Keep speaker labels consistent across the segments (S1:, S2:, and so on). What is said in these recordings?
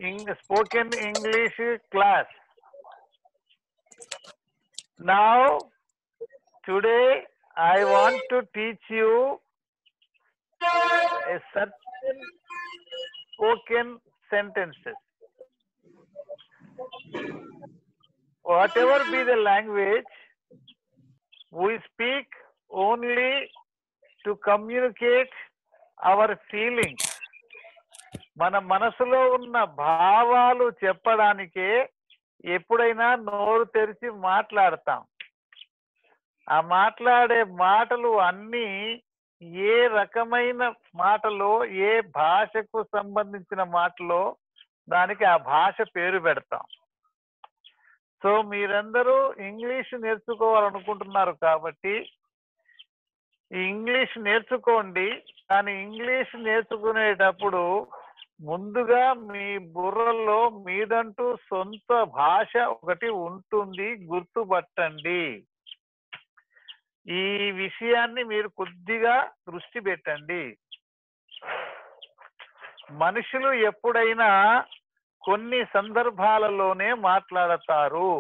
S1: Eng- spoken English class. Now, today I want to teach you a certain spoken sentences. Whatever be the language, we speak only to communicate our feelings. మన మనసులో ఉన్న భావాలు చెప్పడానికే ఎప్పుడైనా నోరు తెరిచి మాట్లాడతాం ఆ మాట్లాడే మాటలు అన్నీ ఏ రకమైన మాటలో ఏ భాషకు సంబంధించిన మాటలో దానికి ఆ భాష పేరు పెడతాం సో మీరందరూ ఇంగ్లీష్ నేర్చుకోవాలనుకుంటున్నారు కాబట్టి ఈ ఇంగ్లీష్ నేర్చుకోండి కానీ ఇంగ్లీష్ నేర్చుకునేటప్పుడు ముందుగా మీ బుర్రలో మీదంటూ సొంత భాష ఒకటి ఉంటుంది గుర్తుపట్టండి ఈ విషయాన్ని మీరు కొద్దిగా దృష్టి పెట్టండి మనుషులు ఎప్పుడైనా కొన్ని సందర్భాలలోనే మాట్లాడతారు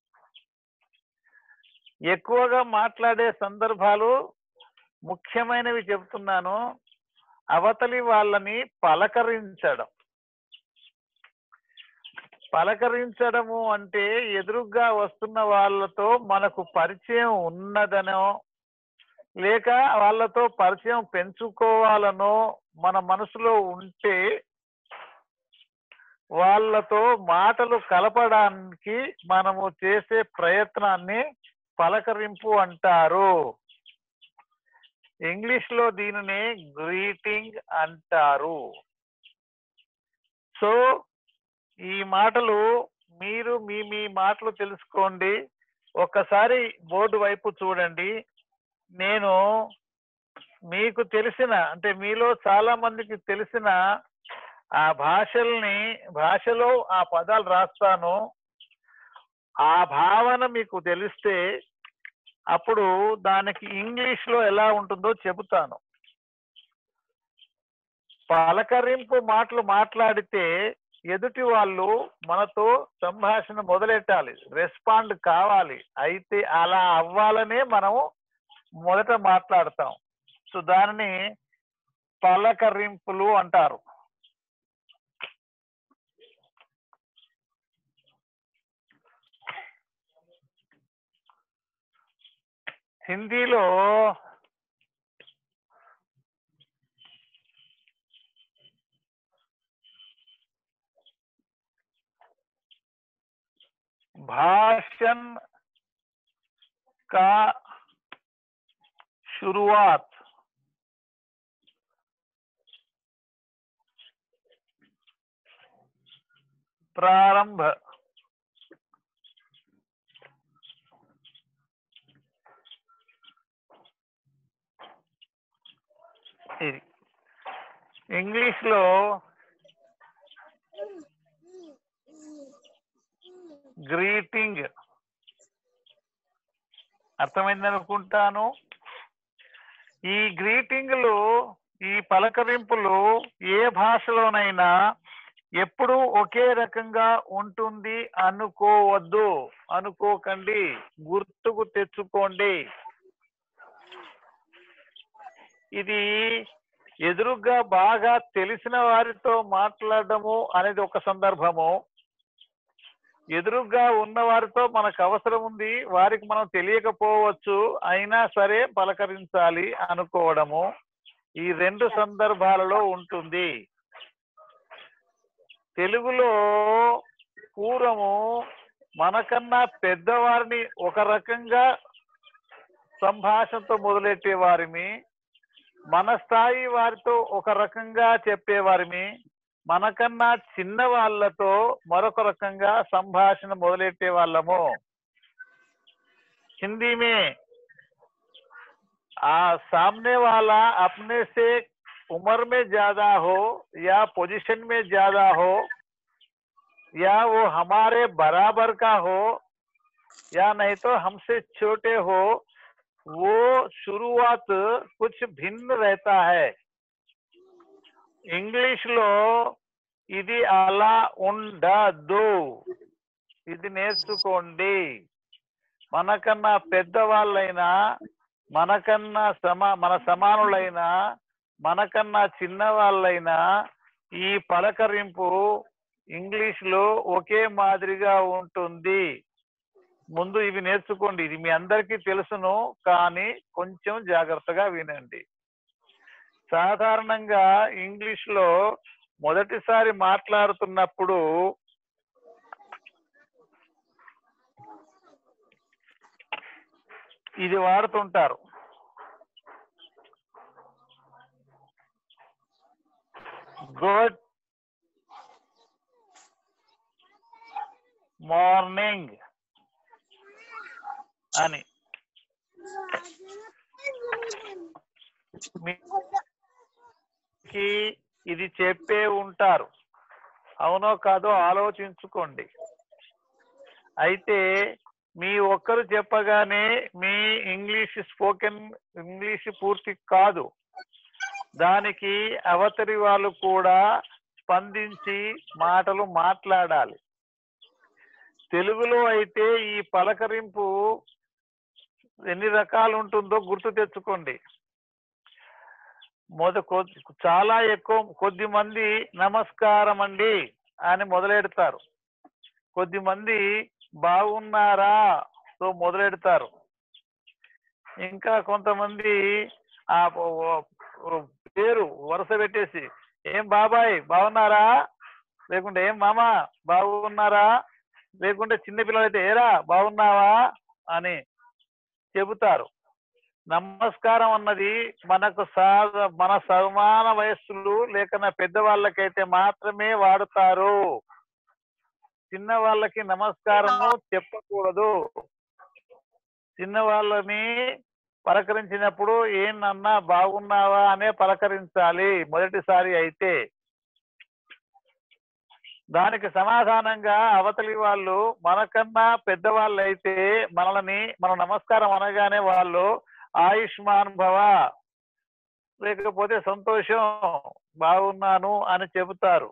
S1: ఎక్కువగా మాట్లాడే సందర్భాలు ముఖ్యమైనవి చెప్తున్నాను అవతలి వాళ్ళని పలకరించడం పలకరించడము అంటే ఎదురుగ్గా వస్తున్న వాళ్ళతో మనకు పరిచయం ఉన్నదనో లేక వాళ్ళతో పరిచయం పెంచుకోవాలనో మన మనసులో ఉంటే వాళ్ళతో మాటలు కలపడానికి మనము చేసే ప్రయత్నాన్ని పలకరింపు అంటారు ఇంగ్లీష్ లో దీనిని గ్రీటింగ్ అంటారు సో ఈ మాటలు మీరు మీ మీ మాటలు తెలుసుకోండి ఒక్కసారి బోర్డు వైపు చూడండి నేను మీకు తెలిసిన అంటే మీలో చాలా మందికి తెలిసిన ఆ భాషల్ని భాషలో ఆ పదాలు రాస్తాను ఆ భావన మీకు తెలిస్తే అప్పుడు దానికి ఇంగ్లీష్ లో ఎలా ఉంటుందో చెబుతాను పలకరింపు మాటలు మాట్లాడితే ఎదుటి వాళ్ళు మనతో సంభాషణ మొదలెట్టాలి రెస్పాండ్ కావాలి అయితే అలా అవ్వాలనే మనం మొదట మాట్లాడతాం సో దానిని పలకరింపులు అంటారు హిందీలో भाषण का शुरुआत प्रारंभ ఇది ఇంగ్లీష్ లో గ్రీటింగ్ అర్థమైంది అనుకుంటాను ఈ గ్రీటింగ్లు ఈ పలకరింపులు ఏ భాషలోనైనా ఎప్పుడు ఒకే రకంగా ఉంటుంది అనుకోవద్దు అనుకోకండి గుర్తుకు తెచ్చుకోండి ఇది ఎదురుగా బాగా తెలిసిన వారితో మాట్లాడడము అనేది ఒక సందర్భము ఎదురుగా ఉన్న వారితో మనకు అవసరం ఉంది వారికి మనం తెలియకపోవచ్చు అయినా సరే పలకరించాలి అనుకోవడము ఈ రెండు సందర్భాలలో ఉంటుంది తెలుగులో పూర్వము మనకన్నా పెద్దవారిని ఒక రకంగా సంభాషణతో మొదలెట్టే వారిని మన స్థాయి వారితో ఒక రకంగా చెప్పేవారిని మనకన్నా చిన్న వాళ్ళతో మరొక రకంగా సంభాషణ మొదలెట్టే వాళ్ళము हिंदी में आ, सामने वाला अपने से उम्र में ज्यादा हो या पोजीशन में ज्यादा हो या वो हमारे बराबर का हो या नहीं तो हमसे छोटे हो वो शुरुआत कुछ भिन्न रहता है ఇంగ్లీష్ లో ఇది అలా ఉండదు ఇది నేర్చుకోండి మనకన్నా పెద్దవాళ్ళైనా మనకన్నా సమా మన సమానులైనా మనకన్నా చిన్న వాళ్ళైనా ఈ పలకరింపు ఇంగ్లీష్ లో ఒకే మాదిరిగా ఉంటుంది ముందు ఇవి నేర్చుకోండి ఇది మీ అందరికీ తెలుసును కానీ కొంచెం జాగ్రత్తగా వినండి సాధారణంగా ఇంగ్లీష్ లో మొదటిసారి మాట్లాడుతున్నప్పుడు ఇది వాడుతుంటారు గుడ్ మార్నింగ్ అని మీకు ఇది చెప్పే ఉంటారు అవునో కాదో ఆలోచించుకోండి అయితే మీ ఒక్కరు చెప్పగానే మీ ఇంగ్లీష్ స్పోకెన్ ఇంగ్లీష్ పూర్తి కాదు దానికి అవతలి వాళ్ళు కూడా స్పందించి మాటలు మాట్లాడాలి తెలుగులో అయితే ఈ పలకరింపు ఎన్ని రకాలు ఉంటుందో గుర్తు తెచ్చుకోండి మొద కొ- చాలా ఎక్కువ కొద్ది మంది నమస్కారం అండి అని మొదలెడతారు కొద్ది మంది బాగున్నారా తో మొదలెడతారు ఇంకా కొంతమంది ఆ ఓ- ఓ- ఓ పేరు వరుస పెట్టేసి ఏం బాబాయ్ బాగున్నారా లేకుంటే ఏం మామ బాగున్నారా లేకుంటే చిన్నపిల్లలైతే ఏరా బాగున్నావా అని చెబుతారు నమస్కారం అన్నది మనకు సాధ మన సమాన వయస్సులు లేక పెద్దవాళ్ళకైతే మాత్రమే వాడుతారు చిన్న వాళ్ళకి నమస్కారము చెప్పకూడదు చిన్న వాళ్ళని పలకరించినప్పుడు ఏంటన్నా బాగున్నావా అనే పలకరించాలి మొదటిసారి అయితే దానికి సమాధానంగా అవతలి వాళ్ళు మనకన్నా పెద్దవాళ్ళు అయితే మనల్ని మన నమస్కారం అనగానే వాళ్ళు ఆయుష్మాన్ భవ లేకపోతే సంతోషం బాగున్నాను అని చెబుతారు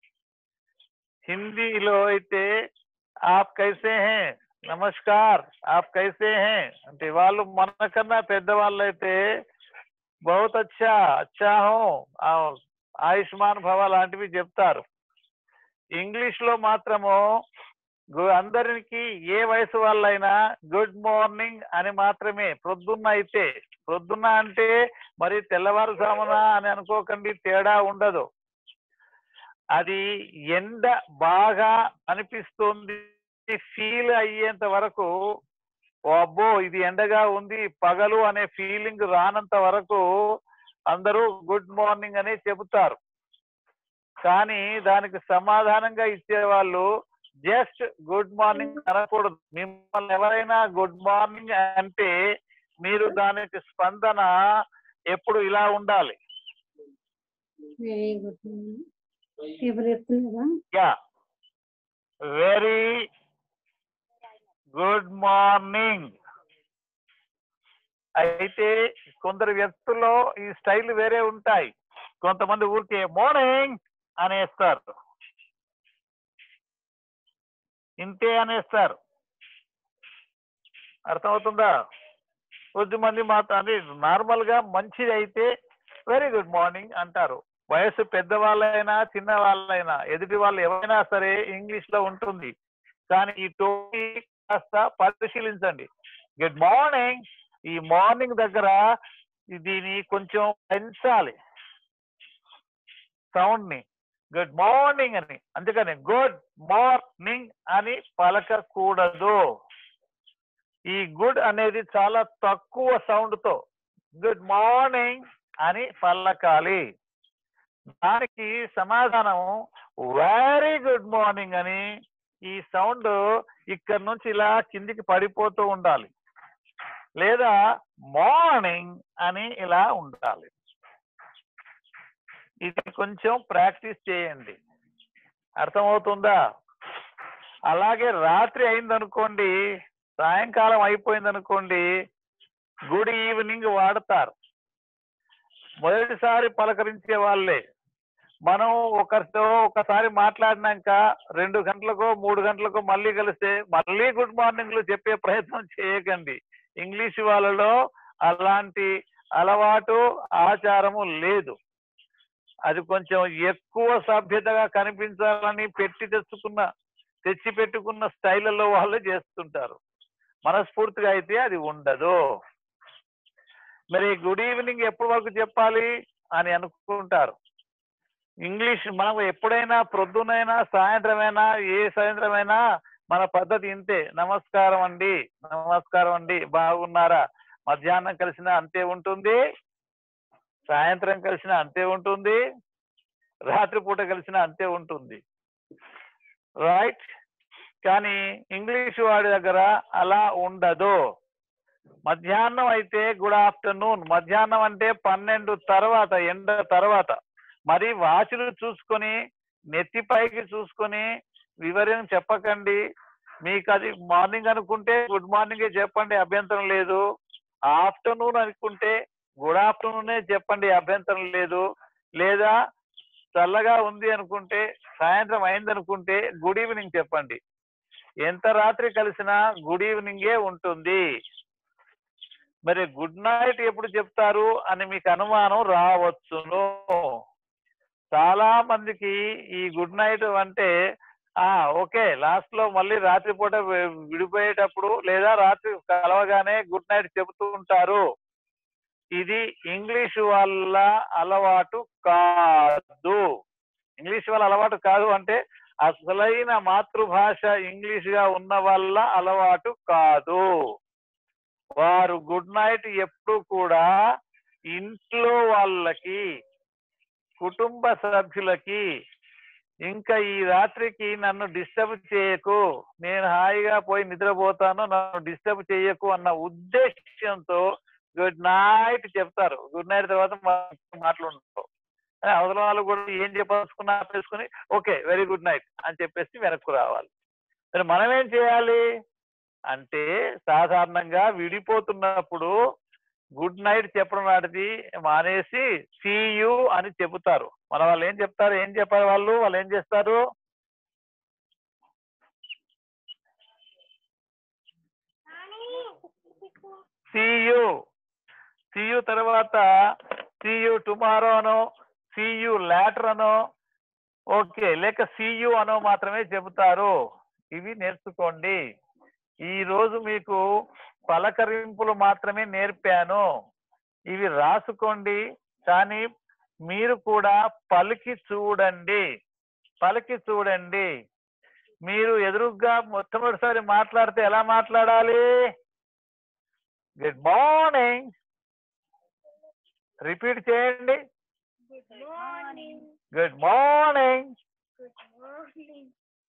S1: హిందీలో అయితే ఆప్ కైసే హే నమస్కార్ ఆప్ కైసే హే అంటే వాళ్ళు మనకన్నా పెద్దవాళ్ళు అయితే బహుత్ అచ్చా అచ్చా హో ఆ ఆయుష్మాన్ భవ లాంటివి చెప్తారు ఇంగ్లీష్ లో మాత్రము గు- అందరికి ఏ వయసు వాళ్ళైనా గుడ్ మార్నింగ్ అని మాత్రమే ప్రొద్దున్న అయితే ప్రొద్దున్న అంటే మరి తెల్లవారుజామున అని అనుకోకండి తేడా ఉండదు అది ఎండ బాగా అనిపిస్తుంది ఫీల్ అయ్యేంత వరకు ఓ అబ్బో ఇది ఎండగా ఉంది పగలు అనే ఫీలింగ్ రానంత వరకు అందరూ గుడ్ మార్నింగ్ అనే చెబుతారు కానీ దానికి సమాధానంగా ఇచ్చేవాళ్ళు జస్ట్ గుడ్ మార్నింగ్ అనకూడదు మిమ్మల్ని ఎవరైనా గుడ్ మార్నింగ్ అంటే మీరు దానికి స్పందన ఎప్పుడు ఇలా ఉండాలి
S2: వెరీ గుడ్ ఎవరు చెప్తున్నారా
S1: యా వెరీ గుడ్ మార్నింగ్ అయితే కొందరు వ్యక్తుల్లో ఈ స్టైల్ వేరే ఉంటాయి కొంతమంది ఊరికే మార్నింగ్ అనేస్తారు ఇంతే అనేస్తారు అర్థమవుతుందా కొద్ది మంది మాత్రం అది నార్మల్ గా మంచిది అయితే వెరీ గుడ్ మార్నింగ్ అంటారు వయసు పెద్దవాళ్ళైనా చిన్న వాళ్ళైనా ఎదుటి వాళ్ళు ఎవరైనా సరే ఇంగ్లీష్ లో ఉంటుంది కానీ ఈ టోపీ కాస్త పరిశీలించండి గుడ్ మార్నింగ్ ఈ మార్నింగ్ దగ్గర దీని కొంచెం పెంచాలి సౌండ్ ని గుడ్ మార్నింగ్ అని అందుకని గుడ్ మార్నింగ్ అని పలకకూడదు ఈ గుడ్ అనేది చాలా తక్కువ సౌండ్ తో గుడ్ మార్నింగ్ అని పలకాలి దానికి సమాధానం వెరీ గుడ్ మార్నింగ్ అని ఈ సౌండ్ ఇక్కడ నుంచి ఇలా కిందికి పడిపోతూ ఉండాలి లేదా మార్నింగ్ అని ఇలా ఉండాలి ఇది కొంచెం ప్రాక్టీస్ చేయండి అర్థమవుతుందా అలాగే రాత్రి అయిందనుకోండి సాయంకాలం అయిపోయిందనుకోండి గుడ్ ఈవినింగ్ వాడతారు మొదటిసారి పలకరించే వాళ్ళే మనం ఒకరితో ఒకసారి మాట్లాడినాక రెండు గంటలకో మూడు గంటలకో మళ్ళీ కలిస్తే మళ్ళీ గుడ్ మార్నింగ్లు చెప్పే ప్రయత్నం చేయకండి ఇంగ్లీష్ వాళ్ళలో అలాంటి అలవాటు ఆచారము లేదు అది కొంచెం ఎక్కువ సభ్యతగా కనిపించాలని పెట్టి తెచ్చుకున్న తెచ్చి పెట్టుకున్న స్టైల్లో వాళ్ళు చేస్తుంటారు మనస్ఫూర్తిగా అయితే అది ఉండదు మరి గుడ్ ఈవినింగ్ ఎప్పటి వరకు చెప్పాలి అని అనుకుంటారు ఇంగ్లీష్ మనం ఎప్పుడైనా ప్రొద్దునైనా సాయంత్రమైనా ఏ సాయంత్రమైనా మన పద్ధతి ఇంతే నమస్కారం అండి నమస్కారం అండి బాగున్నారా మధ్యాహ్నం కలిసిన అంతే ఉంటుంది సాయంత్రం కలిసిన అంతే ఉంటుంది రాత్రిపూట కలిసిన అంతే ఉంటుంది రైట్ కానీ ఇంగ్లీష్ వాడి దగ్గర అలా ఉండదు మధ్యాహ్నం అయితే గుడ్ ఆఫ్టర్నూన్ మధ్యాహ్నం అంటే పన్నెండు తర్వాత ఎండ తర్వాత మరి వాచులు చూసుకొని నెత్తిపైకి చూసుకొని వివరం చెప్పకండి మీకు అది మార్నింగ్ అనుకుంటే గుడ్ మార్నింగే చెప్పండి అభ్యంతరం లేదు ఆఫ్టర్నూన్ అనుకుంటే గుడ్ ఆఫ్టర్నూనే చెప్పండి అభ్యంతరం లేదు లేదా చల్లగా ఉంది అనుకుంటే సాయంత్రం అయింది అనుకుంటే గుడ్ ఈవినింగ్ చెప్పండి ఎంత రాత్రి కలిసినా గుడ్ ఈవినింగే ఉంటుంది మరి గుడ్ నైట్ ఎప్పుడు చెప్తారు అని మీకు అనుమానం రావచ్చును చాలా మందికి ఈ గుడ్ నైట్ అంటే ఆ ఓకే లాస్ట్ లో మళ్ళీ రాత్రిపూట వి- విడిపోయేటప్పుడు లేదా రాత్రి కలవగానే గుడ్ నైట్ చెబుతూ ఉంటారు ఇది ఇంగ్లీష్ వాళ్ళ అలవాటు కాదు ఇంగ్లీష్ వాళ్ళ అలవాటు కాదు అంటే అసలైన మాతృభాష ఇంగ్లీష్ గా ఉన్న వాళ్ళ అలవాటు కాదు వారు గుడ్ నైట్ ఎప్పుడు కూడా ఇంట్లో వాళ్ళకి కుటుంబ సభ్యులకి ఇంకా ఈ రాత్రికి నన్ను డిస్టర్బ్ చేయకు నేను హాయిగా పోయి నిద్రపోతాను నన్ను డిస్టర్బ్ చేయకు అన్న ఉద్దేశంతో గుడ్ నైట్ చెప్తారు గుడ్ నైట్ తర్వాత మాటలు ఉండవు కానీ అవతల వాళ్ళు కూడా ఏం చెప్పాల్సుకున్నా ఆపేసుకుని ఓకే వెరీ గుడ్ నైట్ అని చెప్పేసి వెనక్కు రావాలి మరి మనం ఏం చేయాలి అంటే సాధారణంగా విడిపోతున్నప్పుడు గుడ్ నైట్ చెప్పడం నాటిది మానేసి యూ అని చెబుతారు మన వాళ్ళు ఏం చెప్తారు ఏం చెప్పారు వాళ్ళు వాళ్ళు ఏం చేస్తారు యూ యూ తర్వాత యూ టుమారో అనో యూ లాటర్ అనో ఓకే లేక యూ అనో మాత్రమే చెబుతారు ఇవి నేర్చుకోండి ఈ రోజు మీకు పలకరింపులు మాత్రమే నేర్పాను ఇవి రాసుకోండి కానీ మీరు కూడా పలికి చూడండి పలికి చూడండి మీరు ఎదురుగ్గా మొట్టమొదటిసారి మాట్లాడితే ఎలా మాట్లాడాలి గుడ్ మార్నింగ్ రిపీట్ చేయండి
S3: Good morning.
S1: Good morning
S3: Good morning.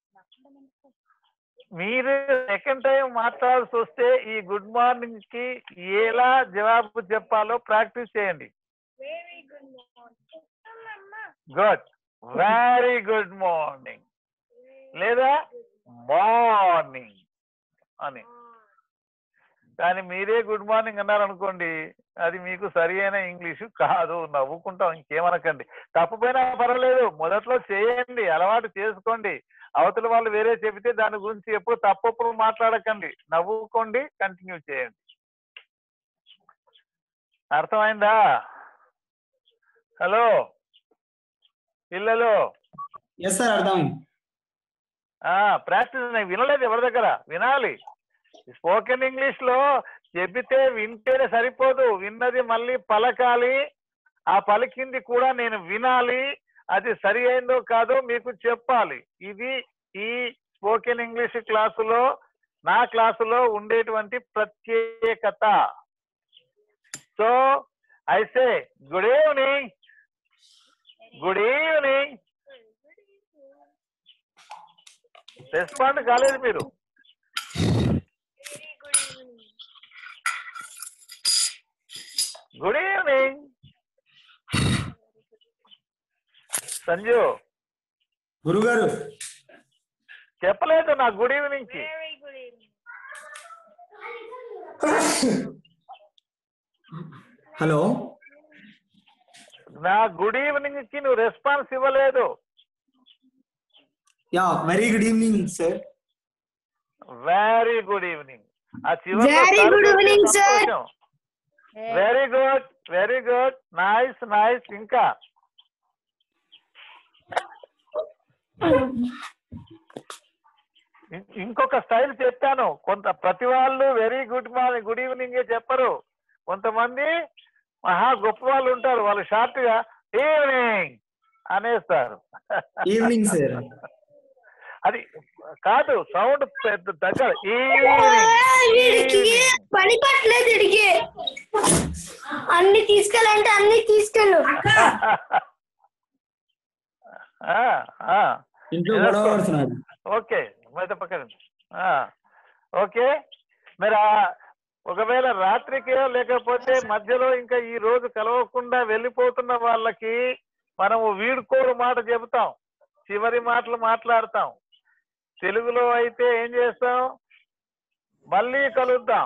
S1: మీరు సెకండ్ టైం మాట్లాడాల్సి వస్తే ఈ గుడ్ మార్నింగ్ కి ఎలా జవాబు చెప్పాలో ప్రాక్టీస్ చేయండి
S3: Very good morning. Mama.
S1: Good very good morning లేదా మార్నింగ్ అని కానీ మీరే గుడ్ మార్నింగ్ అన్నారు అనుకోండి అది మీకు సరి అయిన ఇంగ్లీషు కాదు నవ్వుకుంటాం ఇంకేమనకండి తప్పుపోయినా పర్వాలేదు మొదట్లో చేయండి అలవాటు చేసుకోండి అవతల వాళ్ళు వేరే చెబితే దాని గురించి ఎప్పుడు తప్పప్పుడు మాట్లాడకండి నవ్వుకోండి కంటిన్యూ చేయండి అర్థమైందా హలో పిల్లలు
S4: ఎస్ సార్ అర్థమైంది
S1: ఆ ప్రాక్టీస్ నేను వినలేదు ఎవరి దగ్గర వినాలి స్పోకెన్ ఇంగ్లీష్ లో చెబితే వింటేనే సరిపోదు విన్నది మళ్ళీ పలకాలి ఆ పలికింది కూడా నేను వినాలి అది సరి అయిందో కాదో మీకు చెప్పాలి ఇది ఈ స్పోకెన్ ఇంగ్లీష్ క్లాసులో నా క్లాసులో ఉండేటువంటి ప్రత్యేకత సో ఐసే good evening good evening respond కాలేదు మీరు
S3: Very good evening.
S1: Good evening Sanju
S4: గురుగారు
S1: చెప్పలేదు నా గుడ్ ఈవినింగ్ కి
S3: Very good evening.
S4: హలో
S1: నా గుడ్ ఈవినింగ్ కి నువ్వు రెస్పాన్స్ ఇవ్వలేదు
S4: yeah very good evening sir
S1: very good evening ఆ
S5: Very good evening, sir.
S1: Very good very good nice nice ఇంకా ఇం- ఇంకొక స్టైల్ చెప్పాను కొంత ప్రతి వాళ్ళు very good morning good evening చెప్పరు కొంతమంది మహా గొప్ప వాళ్ళు ఉంటారు వాళ్ళు షార్ట్ గా ఈవినింగ్ అనేస్తారు
S4: ఈవినింగ్ సార్
S1: అది కాదు సౌండ్ పెద్ద దగ్గర
S5: వీడికి
S1: ఈవినింగ్
S5: పని పట్టలేదు వీడికి అన్ని తీసుకెళ్ళంటే అన్ని తీసుకెళ్ళు
S1: ఆ, ఆ.
S4: ఇంట్లో గొడవ పడుతున్నాడు
S1: ఓకే మిగతా పక్కన ఆ, ఓకే మరి ఆ ఒకవేళ రాత్రికి లేకపోతే మధ్యలో ఇంకా ఈ రోజు కలవకుండా వెళ్ళిపోతున్న వాళ్ళకి మనము వీడుకోరు మాట చెబుతాం చివరి మాటలు మాట్లాడతాం తెలుగులో అయితే ఏం చేస్తాం మళ్ళీ కలుద్దాం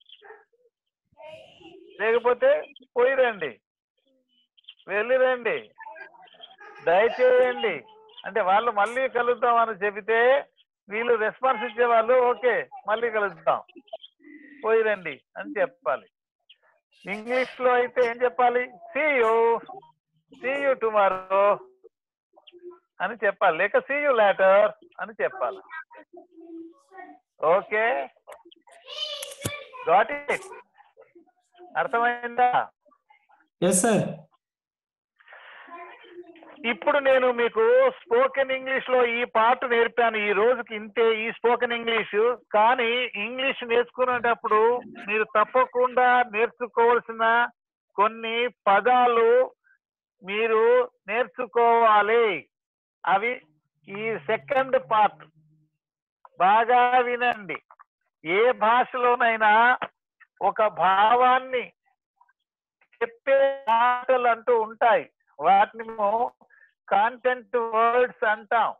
S1: లేకపోతే పోయి రండి వెళ్ళి రండి దయచేయండి అంటే వాళ్ళు మళ్ళీ కలుద్దాం అని చెబితే వీళ్ళు రెస్పాన్స్ ఇచ్చేవాళ్ళు ఓకే మళ్ళీ కలుద్దాం పోయి రండి అని చెప్పాలి ఇంగ్లీష్ లో అయితే ఏం చెప్పాలి see you see you tomorrow అని చెప్పాలి లేక సీ యూ లేటర్ అని చెప్పాలి ఓకే గాట్ ఇట్ అర్థమైందా
S4: ఎస్ సార్
S1: ఇప్పుడు నేను మీకు స్పోకెన్ ఇంగ్లీష్ లో ఈ పార్ట్ నేర్పాను ఈ రోజుకి ఇంతే ఈ స్పోకెన్ ఇంగ్లీష్ కానీ ఇంగ్లీష్ నేర్చుకునేటప్పుడు మీరు తప్పకుండా నేర్చుకోవాల్సిన కొన్ని పదాలు మీరు నేర్చుకోవాలి అవి ఈ సెకండ్ పార్ట్ బాగా వినండి ఏ భాషలోనైనా ఒక భావాన్ని చెప్పే మాటలు అంటూ ఉంటాయి వాటిని మేము కాంటెంట్ వర్డ్స్ అంటాం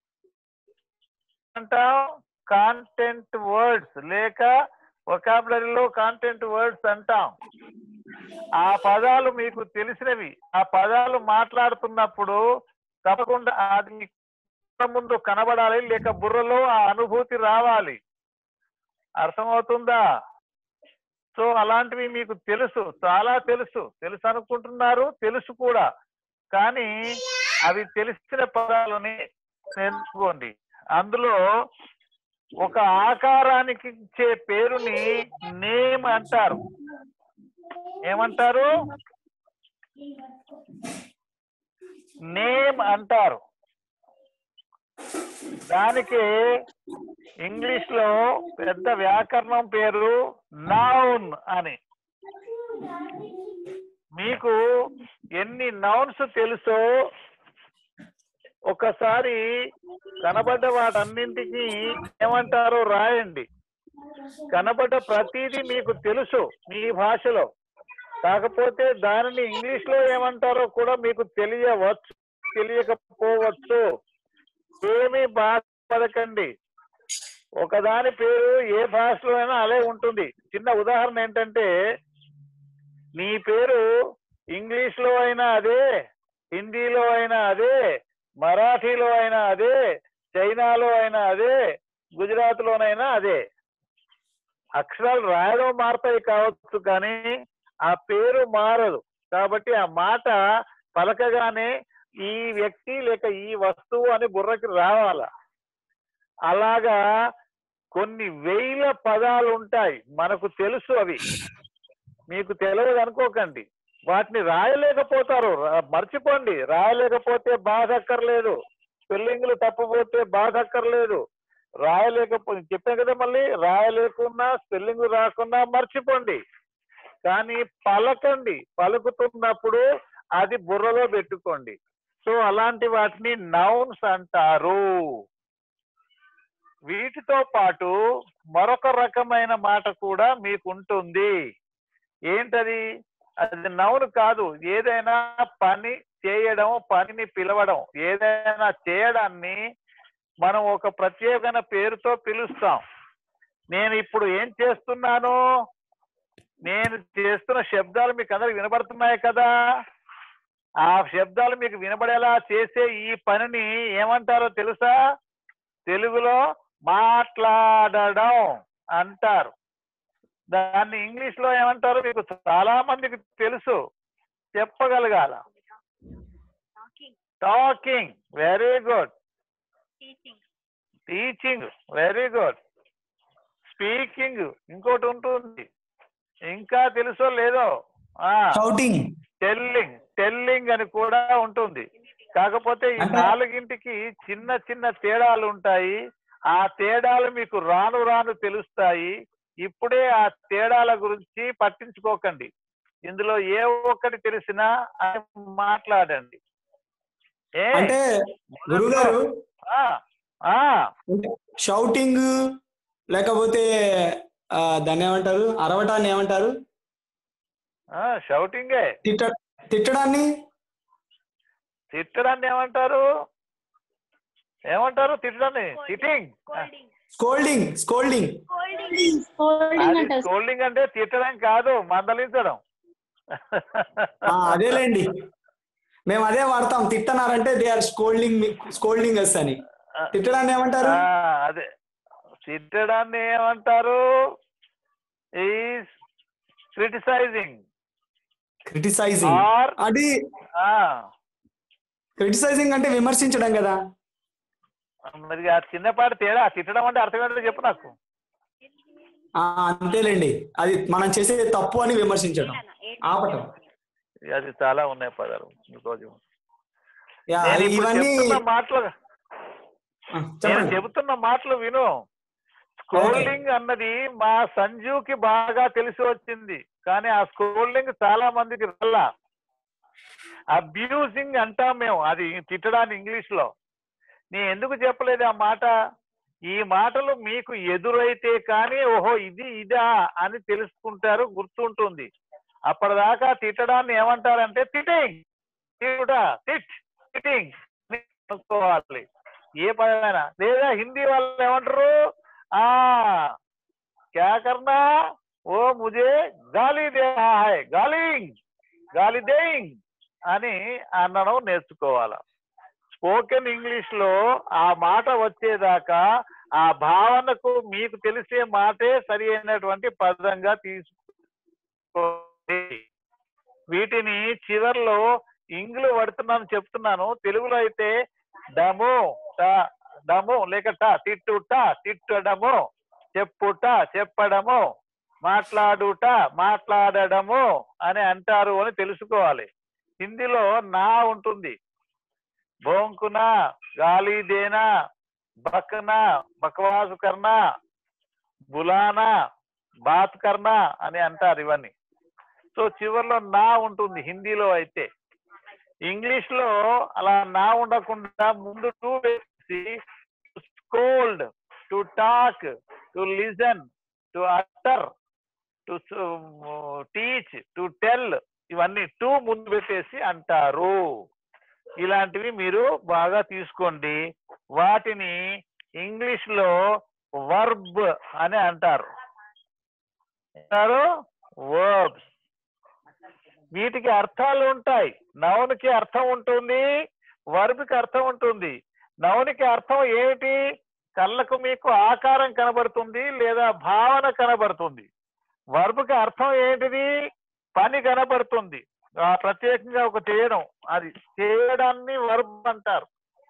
S1: అంటాం కాంటెంట్ వర్డ్స్ లేక ఒకాబులరీలో కాంటెంట్ వర్డ్స్ అంటాం ఆ పదాలు మీకు తెలిసినవి ఆ పదాలు మాట్లాడుతున్నప్పుడు తప్పకుండా అది మీ కళ్ళ ముందు కనబడాలి లేక బుర్రలో ఆ అనుభూతి రావాలి అర్థమవుతుందా సో అలాంటివి మీకు తెలుసు చాలా తెలుసు తెలుసు అనుకుంటున్నారు తెలుసు కూడా కానీ అవి తెలిసిన పదాలని నేర్చుకోండి అందులో ఒక ఆకారానికి ఇచ్చే పేరుని నేమ్ అంటారు ఏమంటారు నేమ్ అంటారు దానికి ఇంగ్లీష్ లో పెద్ద వ్యాకరణం పేరు నౌన్ అని మీకు ఎన్ని నౌన్స్ తెలుసో ఒకసారి కనబడ్డ వాటన్నింటికి ఏమంటారో రాయండి కనబడ్డ ప్రతిదీ మీకు తెలుసు మీ భాషలో కాకపోతే దానిని ఇంగ్లీష్ లో ఏమంటారో కూడా మీకు తెలియవచ్చు తెలియకపోవచ్చు ఏమీ బాధపడకండి ఒకదాని పేరు ఏ భాషలో అయినా అదే ఉంటుంది చిన్న ఉదాహరణ ఏంటంటే నీ పేరు ఇంగ్లీష్ లో అయినా అదే హిందీలో అయినా అదే మరాఠీలో అయినా అదే చైనాలో అయినా అదే గుజరాత్ లోనైనా అదే అక్షరాలు రాయడం మారుతాయి కావచ్చు కానీ ఆ పేరు మారదు కాబట్టి ఆ మాట పలకగానే ఈ వ్యక్తి లేక ఈ వస్తువు అని బుర్రకి రావాల అలాగా కొన్ని వేల పదాలు ఉంటాయి మనకు తెలుసు అవి మీకు తెలియదు అనుకోకండి వాటిని రాయలేకపోతారు రా- మర్చిపోండి రాయలేకపోతే బాధ అక్కర్లేదు స్పెల్లింగ్లు తప్పుపోతే బాధ అక్కర్లేదు రాయలేకపో చెప్పాను కదా మళ్ళీ రాయలేకున్నా స్పెల్లింగ్ రాకున్నా మర్చిపోండి కానీ పలకండి పలుకుతున్నప్పుడు అది బుర్రలో పెట్టుకోండి సో అలాంటి వాటిని నౌన్స్ అంటారు వీటితో పాటు మరొక రకమైన మాట కూడా మీకు ఉంటుంది ఏంటది అది నౌన్ కాదు ఏదైనా పని చేయడం పనిని పిలవడం ఏదైనా చేయడాన్ని మనం ఒక ప్రత్యేకమైన పేరుతో పిలుస్తాం నేను ఇప్పుడు ఏం చేస్తున్నాను నేను చేస్తున్న శబ్దాలు మీకు అందరికి వినబడుతున్నాయి కదా ఆ శబ్దాలు మీకు వినబడేలా చేసే ఈ పనిని ఏమంటారో తెలుసా తెలుగులో మాట్లాడడం అంటారు దాన్ని ఇంగ్లీష్ లో ఏమంటారు మీకు చాలా మందికి తెలుసు చెప్పగలగాల talking very good
S3: teaching
S1: teaching very good speaking ఇంకోటి ఉంటుంది ఇంకా తెలుసో లేదో ఆ
S4: షౌటింగ్
S1: టెల్లింగ్ టెల్లింగ్ అని కూడా ఉంటుంది కాకపోతే ఈ
S4: అంటే-
S1: నాలుగింటికి చిన్న చిన్న తేడాలు ఉంటాయి ఆ తేడాలు మీకు రాను రాను తెలుస్తాయి ఇప్పుడే ఆ తేడాల గురించి పట్టించుకోకండి ఇందులో ఏ ఒక్కటి తెలిసినా అది మాట్లాడండి ఏ
S4: అంటే గురువు గారు
S1: ఆ, ఆ,
S4: షౌటింగ్ లేకపోతే ఆ, దాన్ని ఏమంటారు అరవటాన్ని ఏమంటారు
S1: ఆ, షౌటింగే
S4: తిట్ట తిట్టడాన్ని
S1: తిట్టడాన్ని ఏమంటారు ఏమంటారు తిట్టడాన్ని sitting
S3: scolding
S4: scolding scolding
S3: scolding
S2: scolding
S1: అది
S2: అంటారు
S1: స్కోల్డింగ్ అంటే తిట్టడం కాదు మందలించడం
S4: ఆ, అదేలేండి మేము అదే వాడతాం తిట్టనారంటే they are scolding scolding us అని తిట్టడాన్ని ఏమంటారు
S1: ఆ, అదే తిట్టడాన్ని ఏమంటారు ఈజ్ క్రిటిసైజింగ్
S4: క్రిటిసైజింగ్
S1: ఆర్
S4: అది క్రిటిసైజింగ్ అంటే విమర్శించడం కదా
S1: మరి ఆ చిన్నపాటి తేడా తిట్టడం అంటే అర్థం ఏంటో చెప్పు నాకు
S4: ఆ, అంతేలేండి అది మనం చేసే తప్పు అని విమర్శించడం ఆపటం
S1: అది చాలా ఉన్నాయి పదాలు రోజు
S4: యా,
S1: నేను ఇప్పుడు
S4: ఇవన్నీ
S1: చెప్తున్న మాటలు
S4: ఆ,
S1: నేను
S4: చెప్పండి
S1: చెబుతున్న మాటలు విను స్కోల్డింగ్ అన్నది మా సంజుకి బాగా తెలిసి వచ్చింది కానీ ఆ స్కోల్డింగ్ చాలా మందికి రాలా అబ్యూజింగ్ అంటాం మేము అది తిట్టడాన్ని ఇంగ్లీష్ లో నీ ఎందుకు చెప్పలేదు ఆ మాట ఈ మాటలు మీకు ఎదురైతే కానీ ఓహో ఇది ఇదా అని తెలుసుకుంటారు గుర్తుంటుంది అప్పటిదాకా తిట్టడాన్ని ఏమంటారంటే తిటింగ్ తిట్టుడా తిట్ తిటింగ్ అనుకోవాలి ఏ పదమైనా లేదా హిందీ వాళ్ళు ఏమంటారు ఆ క్యా కర్నా ఓ ముజే గాలి దే రహా హై గాలింగ్ గాలి దేయింగ్ అని అనడం నేర్చుకోవాలి స్పోకెన్ ఇంగ్లీష్ లో ఆ మాట వచ్చేదాకా ఆ భావనకు మీకు తెలిసే మాటే సరి అయినటువంటి పదంగా తీసుకోండి వీటిని చివర్లో ఇంగ్లు పడుతున్నాను చెప్తున్నాను తెలుగులో అయితే డము టా డము లేక టా తిట్టుట తిట్టడము చెప్పుట చెప్పడము మాట్లాడుట మాట్లాడడము అని అంటారు అని తెలుసుకోవాలి హిందీలో నా ఉంటుంది భోంకునా గాలి దేనా బకనా బకవాసు కర్నా బులానా బాత్ కర్నా అని అంటారు ఇవన్నీ సో చివర్లో నా ఉంటుంది హిందీలో అయితే ఇంగ్లీష్ లో అలా నా ఉండకుండా ముందు టూ వేసి scold to talk to listen to utter to teach to tell ఇవన్నీ టూ ముందు పెట్టేసి అంటారు ఇలాంటివి మీరు బాగా తీసుకోండి వాటిని ఇంగ్లీష్ లో వర్బ్ అని అంటారు అంటారు వర్బ్స్ వీటికి అర్థాలు ఉంటాయి నౌన్కి అర్థం ఉంటుంది వర్బ్కి అర్థం ఉంటుంది నౌన్కి అర్థం ఏమిటి కళ్ళకు మీకు ఆకారం కనబడుతుంది లేదా భావన కనబడుతుంది వర్బ్కి అర్థం ఏంటిది పని కనబడుతుంది ఆ ప్రత్యేకంగా ఒక చేయడం అది చేయడాన్ని వర్బ్ అంటారు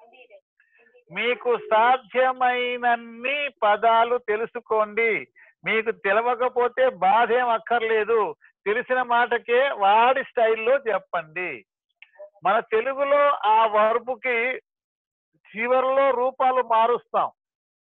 S1: మీకు సాధ్యమైనన్ని పదాలు తెలుసుకోండి మీకు తెలవకపోతే బాధ ఏం అక్కర్లేదు తెలిసిన మాటకే వాడి స్టైల్లో చెప్పండి మన తెలుగులో ఆ వర్బుకి చివరిలో రూపాలు మారుస్తాం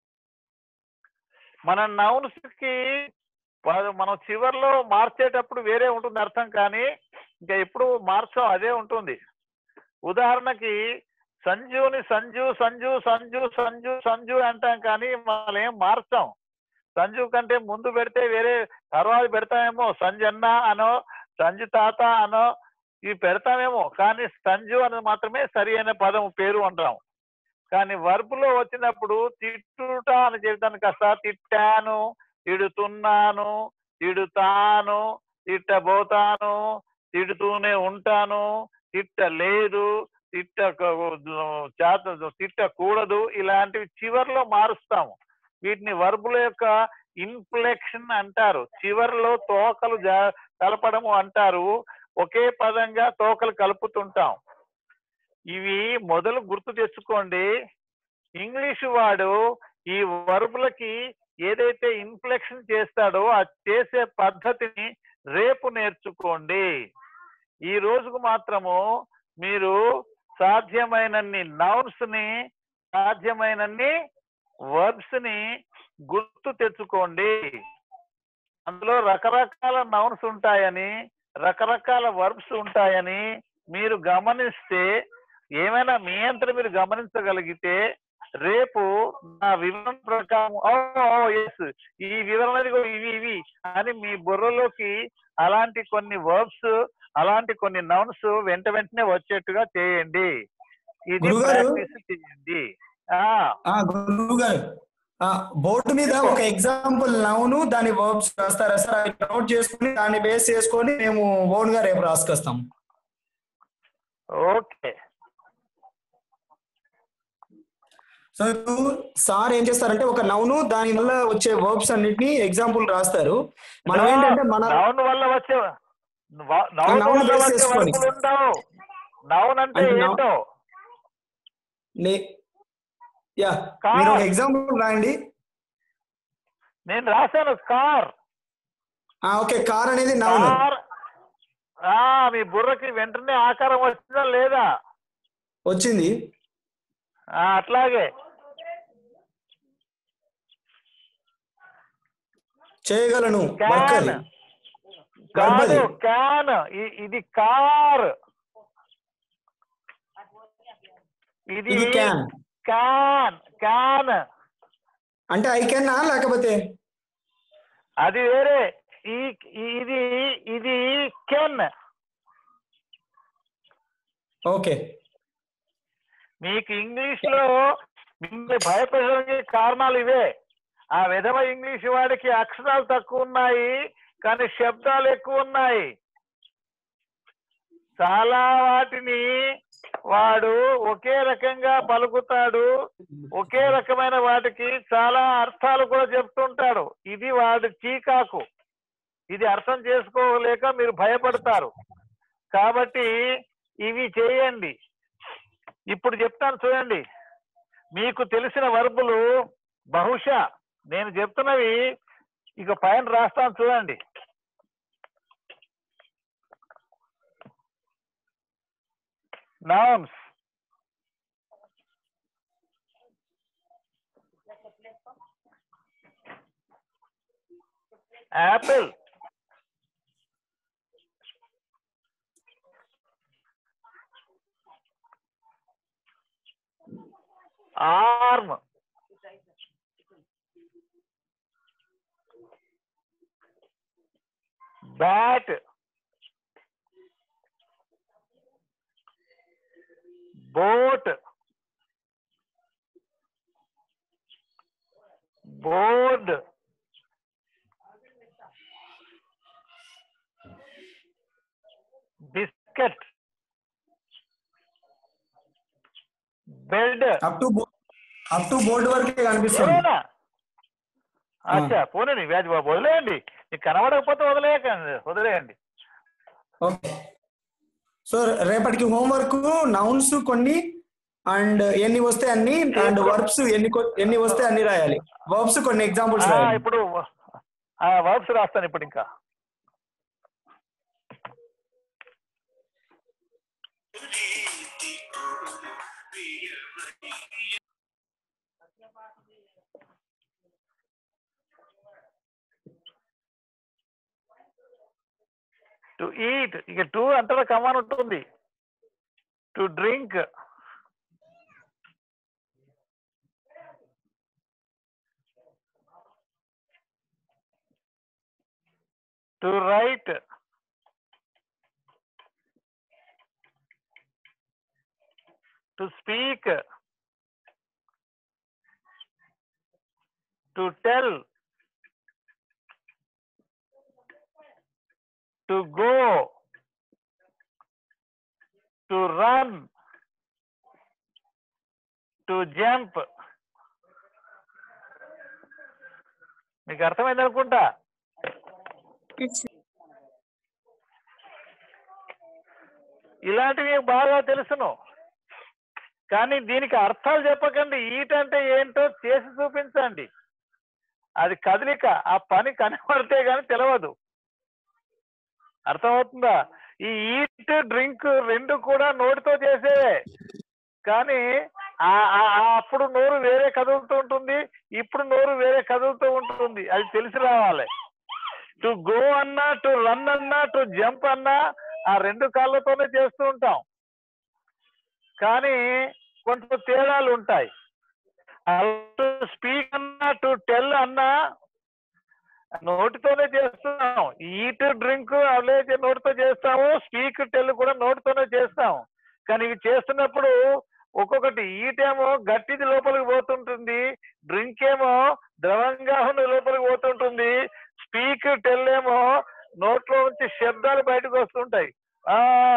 S1: మన నౌన్స్ కి వా- మనం చివర్లో మార్చేటప్పుడు వేరే ఉంటుంది అర్థం కానీ ఇంకా ఎప్పుడు మార్చం అదే ఉంటుంది ఉదాహరణకి సంజుని సంజు సంజు సంజు సంజు సంజు అంటాం కానీ మనం ఏం మార్చాం సంజు కంటే ముందు పెడితే వేరే తర్వాత పెడతామేమో సంజన్న అనో సంజు తాత అనో ఇవి పెడతామేమో కానీ సంజు అని మాత్రమే సరి అయిన పదం పేరు అంటాం కానీ వర్బులో వచ్చినప్పుడు తిట్టుట అని చెప్తాను కాస్త తిట్టాను తిడుతున్నాను తిడుతాను తిట్టబోతాను తిడుతూనే ఉంటాను తిట్టలేదు తిట్ట చేత తిట్టకూడదు ఇలాంటివి చివర్లో మారుస్తాము వీటిని వర్బుల యొక్క ఇన్ఫ్లెక్షన్ అంటారు చివర్లో తోకలు జా- కలపడము అంటారు ఒకే పదంగా తోకలు కలుపుతుంటాం ఇవి మొదలు గుర్తు తెచ్చుకోండి ఇంగ్లీష్ వాడు ఈ వర్బులకి ఏదైతే ఇన్ఫ్లెక్షన్ చేస్తాడో ఆ చేసే పద్ధతిని రేపు నేర్చుకోండి ఈ రోజుకు మాత్రము మీరు సాధ్యమైనన్ని నౌన్స్ ని సాధ్యమైనన్ని వర్బ్స్ ని గుర్తు తెచ్చుకోండి అందులో రకరకాల నౌన్స్ ఉంటాయని రకరకాల వర్బ్స్ ఉంటాయని మీరు గమనిస్తే ఏమైనా మీ అంతట మీరు గమనించగలిగితే రేపు నా వివరణ ప్రకారం ఎస్ ఈ వివరణ ఇదిగో ఇవి ఇవి అని మీ బుర్రలోకి అలాంటి కొన్ని వర్బ్స్ అలాంటి కొన్ని నౌన్స్ వెంట వెంటనే వచ్చేట్టుగా చేయండి ఇది
S4: గురుగారు?
S1: ప్రాక్టీస్ చేయండి ఆ
S4: ఆ గురువు గారు ఆ బోర్డు మీద ఒక ఎగ్జాంపుల్ నౌను దాని వర్బ్స్ రాస్తారా సార్ అవి నోట్ చేసుకుని దాన్ని బేస్ చేసుకొని మేము ఓన్ గా రేపు రాసుకొస్తాం
S1: ఓకే
S4: సో ఇప్పుడు సార్ ఏం చేస్తారంటే ఒక నౌను దాని వల్ల వచ్చే వర్బ్స్ అన్నిటిని ఎగ్జాంపుల్ రాస్తారు మనం ఏంటంటే మన
S1: నౌన్ వల్ల వచ్చే వ- నౌన్
S4: నౌన్
S1: వల్ల
S4: బేస్
S1: వచ్చే
S4: చేసుకొని.
S1: వర్బులు ఉండవు నౌన్ అంటే
S4: అంటే నౌ-
S1: ఏంటో
S4: నే- యా
S1: కార్.
S4: మీరు ఒక ఎగ్జాంపుల్ రాయండి
S1: నేను రాశాను కార్
S4: ఆ ఓకే కార్ అనేది నౌన్
S1: కార్ ఆ మీ బుర్రకి వెంటనే ఆకారం వచ్చిందా లేదా
S4: వచ్చింది
S1: ఆ, అట్లాగే
S4: చేయగలను వర్క్
S1: క్యాన్
S4: అది Verb అది.
S1: కాదు క్యాన్ ఇ- ఇది కార్ ఇది
S4: ఇది క్యాన్
S1: క్యాన్ క్యాన్
S4: అంటే ఐ కెన్ లేకపోతే
S1: అది వేరే ఈ ఇది ఇది కెన్
S4: ఓకే
S1: మీకు ఇంగ్లీష్ లో మిమ్మల్ని భయపెట్టడానికి కారణాలు ఇవే ఆ విధవ ఇంగ్లీష్ వాడికి అక్షరాలు తక్కువ ఉన్నాయి కానీ శబ్దాలు ఎక్కువ ఉన్నాయి చాలా వాటిని వాడు ఒకే రకంగా పలుకుతాడు ఒకే రకమైన వాటికి చాలా అర్థాలు కూడా చెప్తుంటాడు ఇది వాడి చీకాకు ఇది అర్థం చేసుకోలేక మీరు భయపడతారు కాబట్టి ఇవి చేయండి ఇప్పుడు చెప్తాను చూడండి మీకు తెలిసిన వర్బులు బహుశా నేను చెప్తున్నవి ఇక పైన రాస్తాను చూడండి nouns apple arm bat boat board biscuit bed
S4: up to up to board వరకే కనిపిస్తుంది
S1: ఏమైనా అచ్చా పోనండి వ్యాధి బాబు వదిలేయండి మీకు కనబడకపోతే వదిలేయకండి వదిలేయండి
S4: ఓకే సో రేపటికి హోంవర్క్ నౌన్స్ కొన్ని అండ్ ఎన్ని వస్తే అన్ని అండ్ వర్బ్స్ ఎన్ని కొ- ఎన్ని వస్తే అన్ని రాయాలి వర్బ్స్ కొన్ని ఎగ్జాంపుల్స్
S1: ఆ,
S4: రాయాలి
S1: ఇప్పుడు వర్బ్స్ రాస్తాను ఇప్పుడు ఇంకా టు ఈట్ ఇక టూ అంతటా కమాన్ ఉంటుంది to drink to write to speak to tell to go to run to jump మీకు అర్థమైంది అనుకుంటా ఇలాంటివి బాగా తెలుసును కానీ దీనికి అర్థాలు చెప్పకండి ఈట్ అంటే ఏంటో చేసి చూపించండి అది కదలిక ఆ పని కనబడితే గాని తెలియదు అర్థమవుతుందా ఈ ఈట్ డ్రింక్ రెండు కూడా నోటితో చేసేవే కానీ ఆ ఆ- ఆ అప్పుడు నోరు వేరే కదులుతూ ఉంటుంది ఇప్పుడు నోరు వేరే కదులుతూ ఉంటుంది అది తెలిసి రావాలి టు గో అన్నా టు రన్ అన్నా టు జంప్ అన్నా ఆ రెండు కాళ్ళతోనే చేస్తూ ఉంటాం కానీ కొంత తేడాలు ఉంటాయి టు స్పీక్ అన్నా టు టెల్ అన్నా నోటితోనే చేస్తున్నాం ఈట్ డ్రింక్ అవలేజ్ నోటితో చేస్తాము స్పీక్ టెల్ కూడా నోటితోనే చేస్తాం కానీ ఇవి చేస్తున్నప్పుడు ఒక్కొక్కటి ఈట్ ఏమో గట్టిది లోపలికి పోతుంటుంది డ్రింక్ ఏమో ద్రవంగా ఉన్న లోపలికి పోతుంటుంది స్పీక్ టెల్ ఏమో నోట్లో నుంచి శబ్దాలు బయటకు వస్తుంటాయి ఆ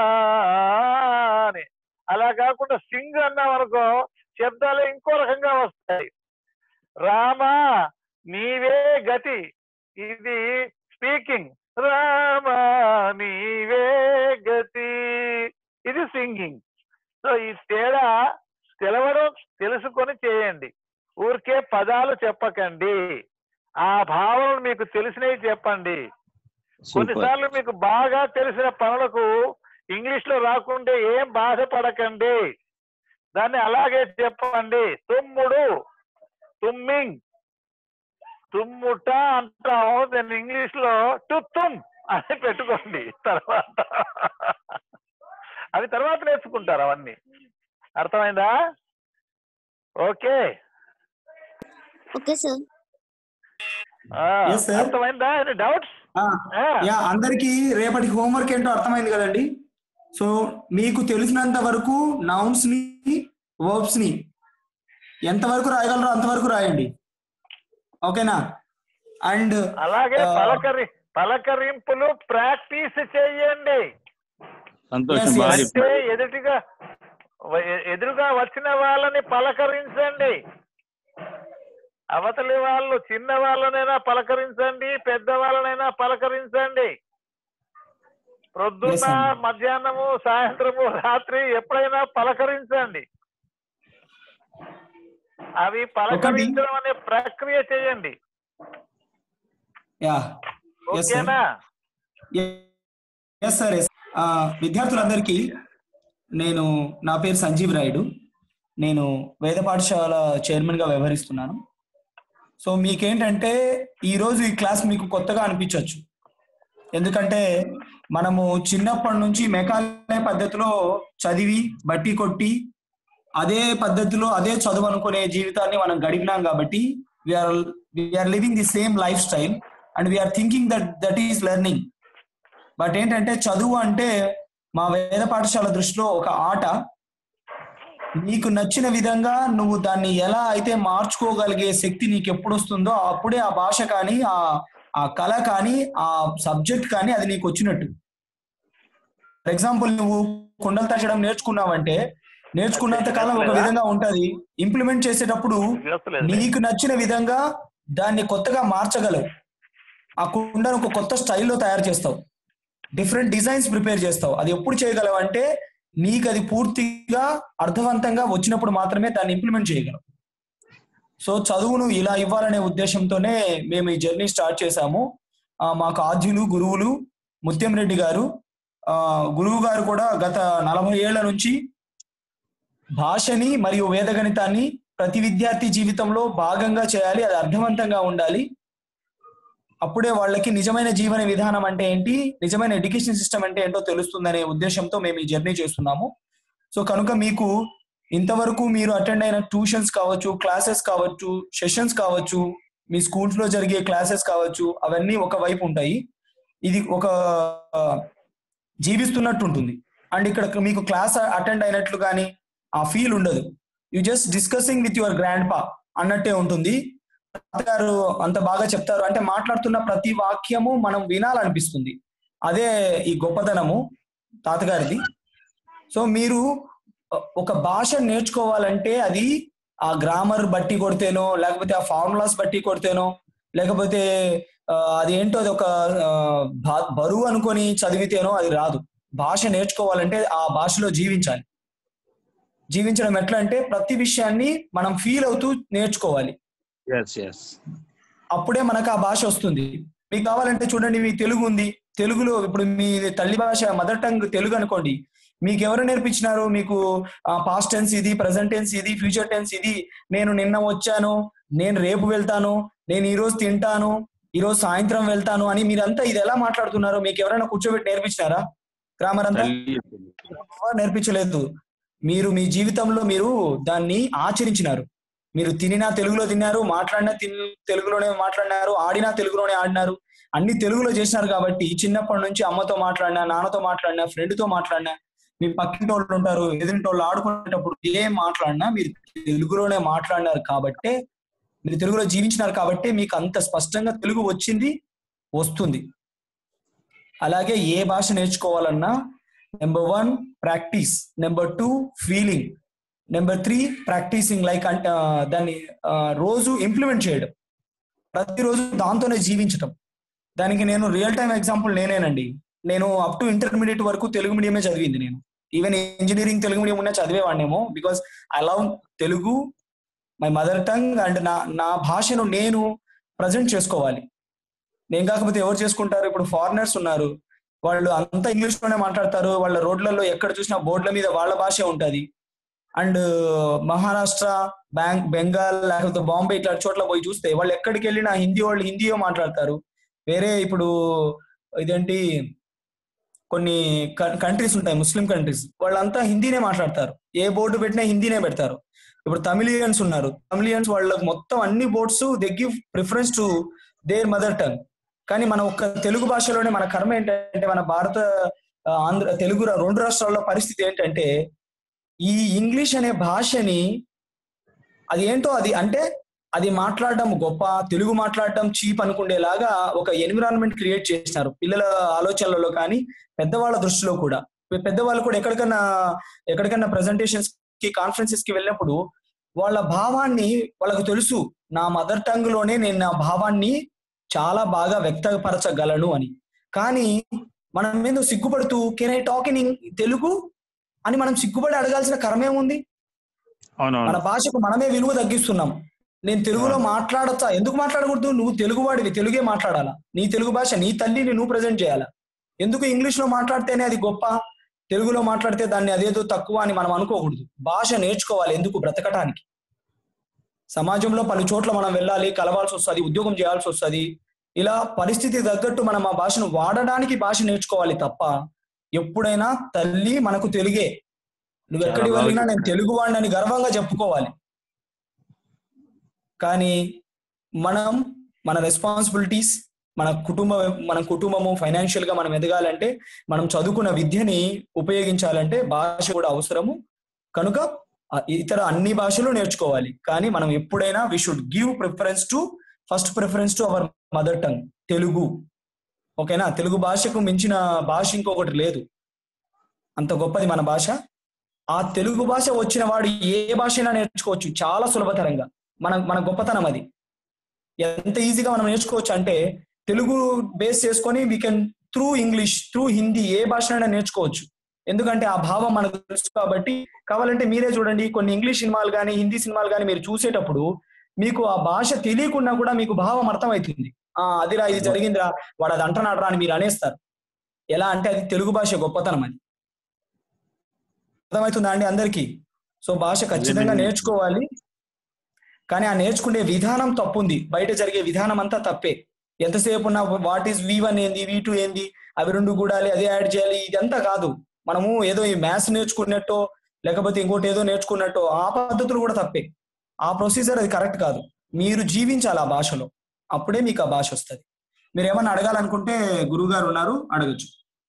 S1: అని అలా కాకుండా సింగ్ అన్నాం అనుకో శబ్దాలు ఇంకో రకంగా వస్తాయి రామా నీవే గతి ఇది స్పీకింగ్ రామా నీవే గతి ఇది సింగింగ్ సో ఈ తేడా తెలవడం తెలుసుకొని చేయండి ఊరికే పదాలు చెప్పకండి ఆ భావనలు మీకు తెలిసినవి చెప్పండి కొన్నిసార్లు మీకు బాగా తెలిసిన పనులకు ఇంగ్లీష్ లో రాకుంటే ఏం బాధపడకండి దాన్ని అలాగే చెప్పండి తుమ్ముడు తుమ్మింగ్ తుమ్ముట అంటాం దాన్ని ఇంగ్లీష్ లో తుత్తుమ్ అని పెట్టుకోండి తర్వాత అవి తర్వాత నేర్చుకుంటారు అవన్నీ అర్థమైందా ఓకే
S5: ఓకే సార్
S1: ఆ,
S4: Yes, sir.
S1: అర్థమైందా డౌట్స్
S4: యా అందరికి రేపటి హోంవర్క్ ఏంటో అర్థమైంది కదండి సో మీకు తెలిసినంత వరకు నౌన్స్ ని వర్బ్స్ ని ఎంతవరకు రాయగలరో అంతవరకు రాయండి ఓకేనా అండ్
S1: అలాగే
S4: ఆ,
S1: పలకరి పలకరింపులు ప్రాక్టీస్ చేయండి
S6: సంతోషం
S4: Yes,
S6: బాగా
S4: yes.
S6: చెప్పారు.
S1: అంటే ఎదుటిగా వ- ఎ- ఎదురుగా వచ్చిన వాళ్ళని పలకరించండి అవతలి వాళ్ళు చిన్న వాళ్ళనైనా పలకరించండి పెద్ద వాళ్ళనైనా పలకరించండి ప్రొద్దున
S4: Yes, అండి.
S1: మధ్యాహ్నము సాయంత్రము రాత్రి ఎప్పుడైనా పలకరించండి అవి పలకరించడం అనే ప్రక్రియ చేయండి
S4: యా Yes, sir.
S1: ఓకేనా
S4: ఎస్ సార్ ఎస్ విద్యార్థులందరికీ నేను నా పేరు సంజీవ్ రాయుడు నేను వేద పాఠశాల చైర్మన్ గా వ్యవహరిస్తున్నాను సో మీకేంటంటే ఈ రోజు ఈ క్లాస్ మీకు కొత్తగా అనిపించవచ్చు ఎందుకంటే మనము చిన్నప్పటి నుంచి మెకాలే పద్ధతిలో చదివి బట్టి కొట్టి అదే పద్ధతిలో అదే చదువు అనుకునే జీవితాన్ని మనం గడిపినాం కాబట్టి we are we are living the same life style and we are thinking that that is learning but ఏంటంటే చదువు అంటే మా వేద పాఠశాల దృష్టిలో ఒక ఆట నీకు నచ్చిన విధంగా నువ్వు దాన్ని ఎలా అయితే మార్చుకోగలిగే శక్తి నీకు ఎప్పుడు వస్తుందో అప్పుడే ఆ భాష కానీ ఆ ఆ కళ కానీ ఆ సబ్జెక్ట్ కానీ అది నీకు వచ్చినట్టు ఫర్ ఎగ్జాంపుల్ నువ్వు కుండలు తచ్చడం నేర్చుకున్నావంటే నేర్చుకున్నంత కాలం ఒక విధంగా ఉంటది ఇంప్లిమెంట్ చేసేటప్పుడు
S1: వ్యవస్థలేదు.
S4: నీకు నచ్చిన విధంగా దాన్ని కొత్తగా మార్చగలవు ఆ కుండను ఒక కొత్త స్టైల్లో తయారు చేస్తావు డిఫరెంట్ డిజైన్స్ ప్రిపేర్ చేస్తావు అది ఎప్పుడు చేయగలవు అంటే నీకు అది పూర్తిగా అర్థవంతంగా వచ్చినప్పుడు మాత్రమే దాన్ని ఇంప్లిమెంట్ చేయగలవు సో చదువును ఇలా ఇవ్వాలనే ఉద్దేశంతోనే మేము ఈ జర్నీ స్టార్ట్ చేశాము ఆ, మాకు ఆద్యులు గురువులు ముత్యం రెడ్డి గారు ఆ, గురువు గారు కూడా గత నలభై ఏళ్ల నుంచి భాషని మరియు వేదగణితాన్ని ప్రతి విద్యార్థి జీవితంలో భాగంగా చేయాలి అది అర్థవంతంగా ఉండాలి అప్పుడే వాళ్ళకి నిజమైన జీవన విధానం అంటే ఏంటి నిజమైన ఎడ్యుకేషన్ సిస్టమ్ అంటే ఏంటో తెలుస్తుందనే ఉద్దేశంతో మేము ఈ జర్నీ చేస్తున్నాము సో కనుక మీకు ఇంతవరకు మీరు అటెండ్ అయిన ట్యూషన్స్ కావచ్చు క్లాసెస్ కావచ్చు సెషన్స్ కావచ్చు మీ స్కూల్స్ లో జరిగే క్లాసెస్ కావచ్చు అవన్నీ ఒక వైపు ఉంటాయి ఇది ఒక ఆ, జీవిస్తున్నట్టు ఉంటుంది అండ్ ఇక్కడ మీకు క్లాస్ అటెండ్ అయినట్లు కానీ ఆ ఫీల్ ఉండదు you just discussing with your grandpa అన్నట్టే ఉంటుంది తాతగారు అంత బాగా చెప్తారు అంటే మాట్లాడుతున్న ప్రతి వాక్యము మనం వినాలనిపిస్తుంది అదే ఈ గొప్పతనము తాతగారిది సో మీరు ఒ- ఒక భాష నేర్చుకోవాలంటే అది ఆ గ్రామర్ బట్టి కొడితేనో లేకపోతే ఆ ఫార్ములాస్ బట్టి కొడితేనో లేకపోతే ఆ, అది ఏంటో అది ఒక ఆ, బా- బరువు అనుకొని చదివితేనో అది రాదు భాష నేర్చుకోవాలంటే ఆ భాషలో జీవించాలి జీవించడం ఎట్లా అంటే ప్రతి విషయాన్ని మనం ఫీల్ అవుతూ నేర్చుకోవాలి
S6: ఎస్ ఎస్
S4: అప్పుడే మనకు ఆ భాష వస్తుంది మీకు కావాలంటే చూడండి మీ తెలుగు ఉంది తెలుగులో ఇప్పుడు మీ తల్లి భాష మదర్ టంగ్ తెలుగు అనుకోండి మీకు ఎవరు నేర్పించినారు మీకు పాస్ట్ టెన్స్ ఇది ప్రజెంట్ టెన్స్ ఇది ఫ్యూచర్ టెన్స్ ఇది నేను నిన్న వచ్చాను నేను రేపు వెళ్తాను నేను ఈ రోజు తింటాను ఈ రోజు సాయంత్రం వెళ్తాను అని మీరంతా ఇది ఎలా మాట్లాడుతున్నారు మీకు ఎవరైనా కూర్చోబెట్టి నేర్పించినారా గ్రామర్ అంతా ఎవరు నేర్పించలేదు మీరు మీ జీవితంలో మీరు దాన్ని ఆచరించినారు మీరు తినినా తెలుగులో తిన్నారు మాట్లాడినా తిన్ తెలుగులోనే మాట్లాడినారు ఆడినా తెలుగులోనే ఆడినారు అన్ని తెలుగులో చేసినారు కాబట్టి చిన్నప్పటి నుంచి అమ్మతో మాట్లాడినా నాన్నతో మాట్లాడినా ఫ్రెండ్ తో మాట్లాడినా మీ పక్కింటి వాళ్ళు ఉంటారు ఎదురింటి వాళ్ళు ఆడుకునేటప్పుడు ఏం మాట్లాడినా మీరు తెలుగులోనే మాట్లాడినారు కాబట్టే మీరు తెలుగులో జీవించినారు కాబట్టి మీకు అంత స్పష్టంగా తెలుగు వచ్చింది వస్తుంది అలాగే ఏ భాష నేర్చుకోవాలన్నా number one practice number two feeling number three practising like అంటే ఆ, దాన్ని ఆ, రోజు ఇంప్లిమెంట్ చేయడం ప్రతిరోజు దాంతోనే జీవించటం దానికి నేను రియల్ టైం ఎగ్జాంపుల్ నేనేనండి నేను అప్ టు ఇంటర్మీడియట్ వరకు తెలుగు మీడియమే చదివింది నేను ఈవెన్ ఇంజనీరింగ్ తెలుగు మీడియం ఉన్నా చదివేవాడినేమో because I love Telugu my mother tongue and నా నా భాషను నేను ప్రజెంట్ చేసుకోవాలి నేను కాకపోతే ఎవరు చేసుకుంటారు ఇప్పుడు ఫారినర్స్ ఉన్నారు వాళ్ళు అంతా ఇంగ్లీష్ లోనే మాట్లాడతారు వాళ్ళ రోడ్లలో ఎక్కడ చూసినా బోర్డుల మీద వాళ్ళ భాషే ఉంటది అండ్ మహారాష్ట్ర బ్యాంక్ బెంగాల్ లేకపోతే బాంబే ఇట్లా చోట్ల పోయి చూస్తే వాళ్ళు ఎక్కడికి వెళ్ళినా హిందీ వాళ్ళు హిందీయో మాట్లాడతారు వేరే ఇప్పుడు ఇదేంటి కొన్ని కంట్రీస్ ఉంటాయి ముస్లిం కంట్రీస్ వాళ్ళంతా హిందీనే మాట్లాడతారు ఏ బోర్డు పెట్టినా హిందీనే పెడతారు ఇప్పుడు తమిళియన్స్ ఉన్నారు తమిళియన్స్ వాళ్ళకి మొత్తం అన్ని boards they give preference to their mother tongue కానీ మన ఒక్క తెలుగు భాషలోనే మన కర్మ ఏంటంటే మన భారత ఆ, ఆంధ్ర తెలుగు రా- రెండు రాష్ట్రాల్లో పరిస్థితి ఏంటంటే ఈ ఇంగ్లీష్ అనే భాషని అది ఏంటో అది అంటే అది మాట్లాడడం గొప్ప తెలుగు మాట్లాడడం చీప్ అనుకునేలాగా ఒక ఎన్విరాన్మెంట్ క్రియేట్ చేసినారు పిల్లల ఆలోచనలలో కానీ పెద్దవాళ్ళ దృష్టిలో కూడా పె- పెద్దవాళ్ళు కూడా ఎక్కడికన్నా ఎక్కడికన్నా ప్రజెంటేషన్స్ కి కాన్ఫరెన్సెస్ కి వెళ్ళినప్పుడు వాళ్ళ భావాన్ని వాళ్ళకు తెలుసు నా మదర్ టంగ్ లోనే నేను నా భావాన్ని చాలా బాగా వ్యక్తపరచగలను అని కానీ మనం మీద సిగ్గుపడుతూ can I talk in Telugu అని మనం సిగ్గుపడి అడగాల్సిన కర్మేముంది మన
S6: అవునవును
S4: భాషకు మనమే విలువ తగ్గిస్తున్నాం నేను తెలుగులో మాట్లాడచ్చా ఎందుకు మాట్లాడకూడదు నువ్వు తెలుగు వాడివి తెలుగే మాట్లాడాలా నీ తెలుగు భాష నీ తల్లిని నువ్వు ప్రజెంట్ చేయాలా ఎందుకు ఇంగ్లీష్ లో మాట్లాడితేనే అది గొప్ప తెలుగులో మాట్లాడితే దాన్ని అదేదో తక్కువ అని మనం అనుకోకూడదు భాష నేర్చుకోవాలి ఎందుకు బ్రతకటానికి సమాజంలో పలు చోట్ల మనం వెళ్ళాలి కలవాల్సి వస్తుంది ఉద్యోగం చేయాల్సి వస్తుంది ఇలా పరిస్థితి తగ్గట్టు మనం ఆ భాషను వాడడానికి భాష నేర్చుకోవాలి తప్ప ఎప్పుడైనా తల్లి మనకు తెలుగే నువ్వు
S6: చాలా
S4: ఎక్కడికి
S6: బాగా
S4: వెళ్ళినా నేను
S6: చెప్పారు.
S4: తెలుగు వాడిని గర్వంగా చెప్పుకోవాలి కానీ మనం మన రెస్పాన్సిబిలిటీస్ మన కుటుంబ మన కుటుంబము ఫైనాన్షియల్ గా మనం ఎదగాలంటే మనం చదువుకున్న విద్యని ఉపయోగించాలంటే భాష కూడా అవసరము కనుక ఆ ఇతర అన్ని భాషలు నేర్చుకోవాలి కానీ మనం ఎప్పుడైనా we should give preference to first preference to our mother tongue Telugu ఓకేనా తెలుగు భాషకు మించిన భాష ఇంకొకటి లేదు అంత గొప్పది మన భాష ఆ తెలుగు భాష వచ్చిన వాడు ఏ భాష అయినా నేర్చుకోవచ్చు చాలా సులభతరంగా మన మన గొప్పతనం అది ఎంత ఈజీగా మనం నేర్చుకోవచ్చు అంటే తెలుగు బేస్ చేసుకొని we can through English through Hindi ఏ భాషనైనా నేర్చుకోవచ్చు ఎందుకంటే ఆ భావం మనకు తెలుసు కాబట్టి కావాలంటే మీరే చూడండి కొన్ని ఇంగ్లీష్ సినిమాలు కానీ హిందీ సినిమాలు కానీ మీరు చూసేటప్పుడు మీకు ఆ భాష తెలియకున్నా కూడా మీకు భావం అర్థమవుతుంది ఆ అదిరా ఇది జరిగిందిరా వాడు అది అంటున్నాడు అని మీరు అనేస్తారు ఎలా అంటే అది తెలుగు భాష గొప్పతనం అది అర్థమవుతుందా అండి అందరికీ సో భాష ఖచ్చితంగా
S6: నిజమే.
S4: నేర్చుకోవాలి కానీ ఆ నేర్చుకునే విధానం తప్పుంది బయట జరిగే విధానం అంతా తప్పే ఎంతసేపు ఉన్న వాట్ ఈస్ వి వన్ ఏంది వి టూ ఏంది అవి రెండు కూడాలి అదే యాడ్ చేయాలి ఇదంతా కాదు మనము ఏదో ఈ మ్యాథ్స్ నేర్చుకున్నట్టో లేకపోతే ఇంకోటి ఏదో నేర్చుకున్నట్టో ఆ పద్ధతులు కూడా తప్పే ఆ ప్రొసీజర్ అది కరెక్ట్ కాదు మీరు జీవించాలి ఆ భాషలో అప్పుడే మీకు ఆ భాష వస్తుంది మీరు ఏమన్నా అడగాలనుకుంటే గురువు గారు ఉన్నారు అడగచ్చు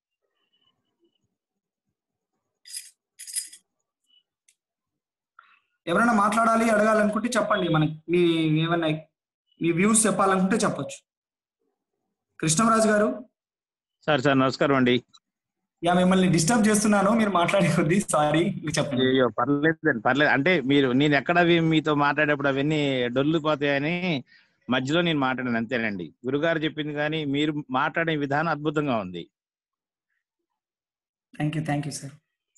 S4: ఎవరైనా మాట్లాడాలి అడగాలనుకుంటే చెప్పండి మనకి మీ ఏమన్నా మీ వ్యూస్ చెప్పాలనుకుంటే చెప్పొచ్చు కృష్ణరాజు గారు
S6: సార్ సార్ నమస్కారం అండి
S4: యా మిమ్మల్ని డిస్టర్బ్ చేస్తున్నాను మీరు మాట్లాడే కొద్దీ సారీ చెప్పండి
S6: అయ్యో పర్లేదండి పర్లేదు అంటే మీరు నేను ఎక్కడ అవి మీతో మాట్లాడేప్పుడు అవన్నీ డొల్లిపోతాయని మధ్యలో నేను మాట్లాడాను అంతేనండి గురుగారు చెప్పింది కానీ మీరు మాట్లాడే విధానం అద్భుతంగా ఉంది
S4: thank you thank you sir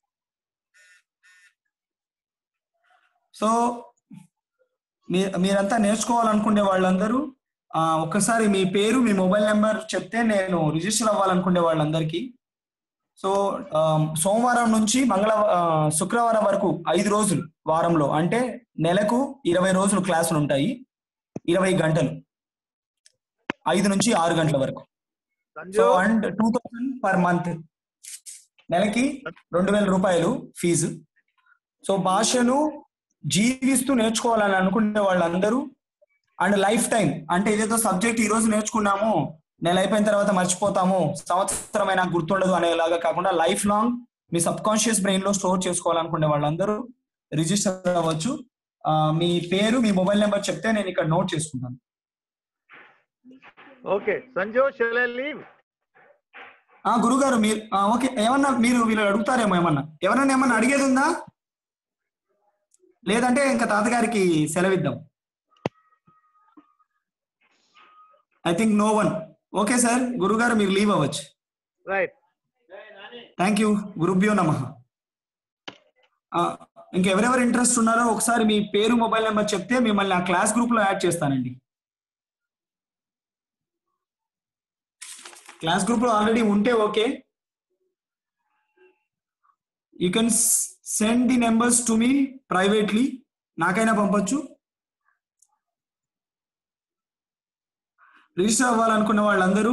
S4: so మీ మీరంతా నేర్చుకోవాలనుకునే వాళ్ళందరూ ఆ, ఒక్కసారి మీ పేరు మీ మొబైల్ నెంబర్ చెప్తే నేను రిజిస్టర్ అవ్వాలనుకునే వాళ్ళందరికీ సో ఆ, సోమవారం నుంచి మంగళ ఆ, శుక్రవారం వరకు ఐదు రోజులు వారంలో అంటే నెలకు ఇరవై రోజులు క్లాసులు ఉంటాయి ఇరవై గంటలు ఐదు నుంచి ఆరు గంటల వరకు so and two thousand per month నెలకి రెండు వేల రూపాయలు ఫీజు సో భాషను జీవిస్తూ నేర్చుకోవాలని అనుకునే వాళ్ళందరూ అండ్ లైఫ్ టైం అంటే ఏదైతే సబ్జెక్ట్ ఈ రోజు నేర్చుకున్నామో నెల అయిపోయిన తర్వాత మర్చిపోతాము సంవత్సరమైన గుర్తుండదు అనేలాగా కాకుండా లైఫ్ లాంగ్ మీ సబ్ కాన్షియస్ బ్రెయిన్ లో స్టోర్ చేసుకోవాలనుకునే వాళ్ళందరూ రిజిస్టర్ అవ్వచ్చు ఆ, మీ పేరు మీ మొబైల్ నెంబర్ చెప్తే నేను ఇక్కడ నోట్ చేసుకుంటాను
S1: Okay, Sanjo, shall I leave?
S4: ఆ గురుగారు మీరు ఆ, ఓకే ఏమన్నా మీరు వీళ్ళు అడుగుతారేమో ఏమన్నా ఎవరన్నా ఏమన్నా అడిగేది ఉందా లేదంటే ఇంకా తాతగారికి సెలవిద్దాం I think no one okay sir గురుగారు మీరు లీవ్ అవ్వచ్చు
S1: Right.
S4: థ్యాంక్ యూ గురుభ్యో నమ ఇంకెవరెవరు ఇంట్రెస్ట్ ఉన్నారో ఒకసారి మీ పేరు మొబైల్ నెంబర్ చెప్తే మిమ్మల్ని ఆ క్లాస్ గ్రూప్ లో యాడ్ చేస్తానండి క్లాస్ గ్రూప్ లో ఆల్రెడీ ఉంటే okay you can send the numbers to మీ ప్రైవేట్లీ నాకైనా పంపొచ్చు రిజిస్టర్ అవ్వాలనుకున్న వాళ్ళందరూ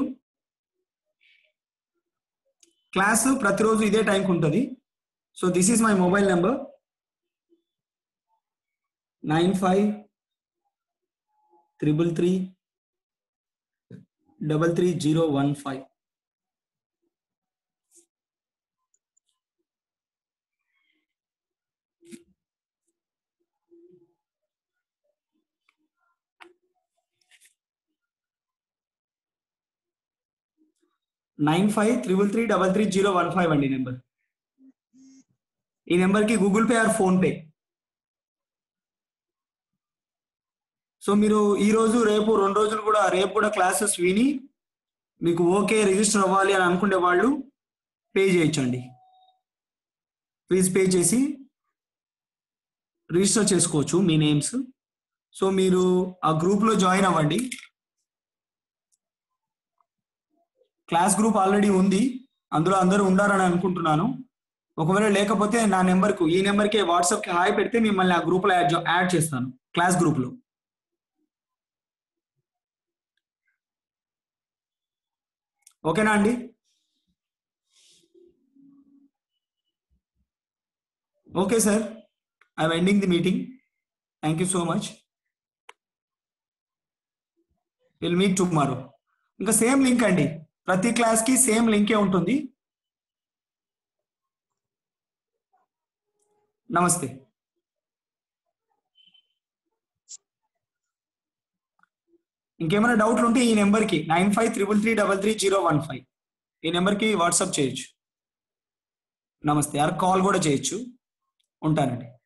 S4: క్లాస్ ప్రతిరోజు ఇదే టైంకి ఉంటుంది so this is my mobile number nine five triple three double three zero one five nine five triple three double three zero one five అండి number ఈ నెంబర్కి Google Pay or PhonePe so మీరు ఈ రోజు రేపు రెండు రోజులు కూడా రేపు కూడా క్లాసెస్ విని మీకు ఓకే రిజిస్టర్ అవ్వాలి అని అనుకునే వాళ్ళు పే చేయొచ్చండి ఫీజ్ పే చేసి రిజిస్టర్ చేసుకోవచ్చు మీ నేమ్స్ సో మీరు ఆ గ్రూప్లో జాయిన్ అవ్వండి క్లాస్ గ్రూప్ ఆల్రెడీ ఉంది అందులో అందరూ ఉండారని అనుకుంటున్నాను ఒకవేళ లేకపోతే నా నెంబర్కు ఈ నెంబర్కి వాట్సాప్కి హాయ్ పెడితే మిమ్మల్ని ఆ గ్రూప్లో యాడ్ జా- యాడ్ చేస్తాను క్లాస్ గ్రూప్లో ఓకేనా అండి okay sir I'm ending the meeting thank you so much will meet tomorrow ఇంకా సేమ్ లింక్ అండి ప్రతి క్లాస్ కి సేమ్ లింకే ఉంటుంది నమస్తే ఇంకేమైనా డౌట్లు ఉంటే ఈ నెంబర్కి nine five triple three double three zero one five ఈ నెంబర్కి వాట్సాప్ చేయొచ్చు నమస్తే ఆర్ కాల్ కూడా చేయొచ్చు ఉంటానండి